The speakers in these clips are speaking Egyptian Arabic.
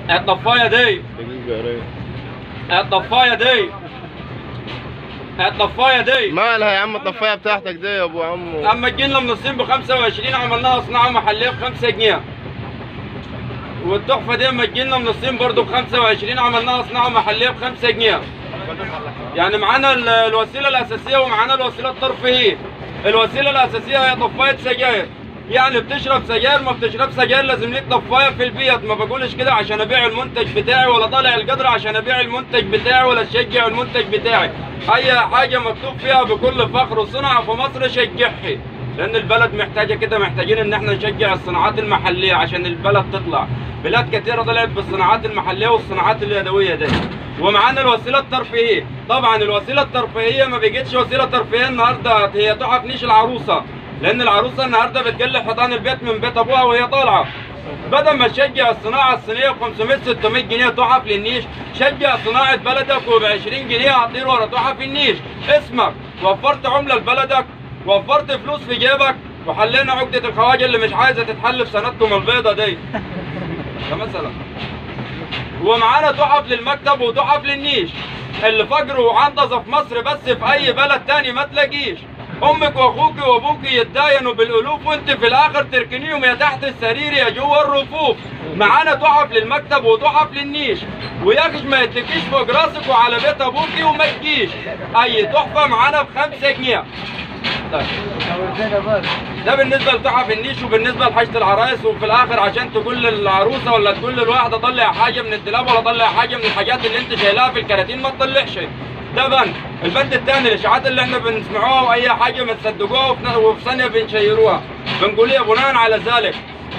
الطفايه دي دقيقة يا ريت الطفايه دي الطفايه دي مالها يا عم الطفايه بتاعتك دي يا ابو عمو اما جينا من الصين ب 25 عملناها صناعه محليه ب 5 جنيه والتحفه دي اما جينا من الصين برضه ب 25 عملناها صناعه محليه ب 5 جنيه يعني معانا ال- الوسيله الاساسيه ومعانا الوسيله الترفيهيه الوسيله الاساسيه هي طفايه سجاير يعني بتشرب سجاير ما بتشرب سجاير لازم ليك طفايه في البيت ما بقولش كده عشان ابيع المنتج بتاعي ولا طالع القدر عشان ابيع المنتج بتاعي ولا اشجع المنتج بتاعي اي حاجه مكتوب فيها بكل فخر وصنع في مصر شجعها لان البلد محتاجه كده محتاجين ان احنا نشجع الصناعات المحليه عشان البلد تطلع بلاد كتيره طلعت بالصناعات المحليه والصناعات اليدويه دي ومعانا الوسيله الترفيهيه طبعا الوسيله الترفيهيه ما بيجتش وسيله ترفيهيه النهارده هي تحف نيش العروسه لان العروسه النهارده بتجلي حيطان البيت من بيت ابوها وهي طالعه بدل ما تشجع الصناعه الصينيه ب 500 600 جنيه تحف للنيش شجع صناعه بلدك وب 20 جنيه هتطير ورا تحف النيش اسمك وفرت عمله لبلدك وفرت فلوس في جيبك وحلينا عقده الخواجه اللي مش عايزه تتحل في سنتكم البيضه دي ده مثلا ومعانا تحف للمكتب وتحف للنيش اللي فجر وعنطزه في مصر بس في اي بلد تاني ما تلاقيش امك واخوك وابوك يتداينوا بالالوف وانت في الاخر تركنيهم يا تحت السرير يا جوه الرفوف معانا تحف للمكتب وتحف للنيش وياكش ما يتكيش فوق راسك وعلى بيت ابوك وما تجيش اي تحفه معانا بخمسة جنيه طيب ده بالنسبه لتحف النيش وبالنسبه لحاجه العرايس وفي الاخر عشان تقول للعروسه ولا تقول للواحده طلع حاجه من الدولاب ولا طلع حاجه من الحاجات اللي انت شايلها في الكراتين ما تطلعش ده بند البند الثاني الاشاعات اللي احنا بنسمعوها واي حاجه بنصدقوها وفي وفي ثانيه بنشيروها بنقول ايه بناء على ذلك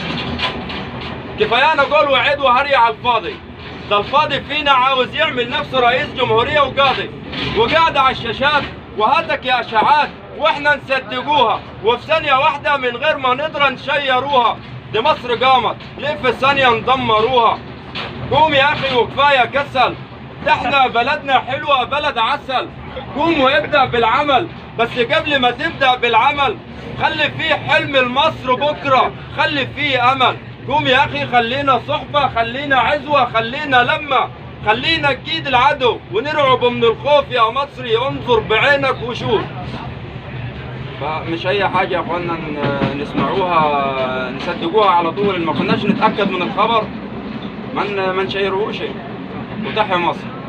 كفايانا قول وعد وهري على الفاضي ده الفاضي فينا عاوز يعمل نفسه رئيس جمهورية وقاضي وقاعد على الشاشات وهاتك يا اشاعات واحنا نصدقوها وفي ثانية واحدة من غير ما نقدر نشيروها دي مصر قامت ليه في ثانية ندمروها قوم يا اخي وكفاية كسل ده احنا بلدنا حلوة بلد عسل قوم وابدأ بالعمل بس قبل ما تبدأ بالعمل خلي فيه حلم لمصر بكرة خلي فيه أمل قوم يا أخي خلينا صحبة خلينا عزوة خلينا لمة خلينا نكيد العدو ونرعب من الخوف يا مصري انظر بعينك وشوف فمش اي حاجه يا اخوانا ن- نسمعوها نصدقوها على طول ما كناش نتاكد من الخبر ما ن- ما نشيروش وتحيا مصر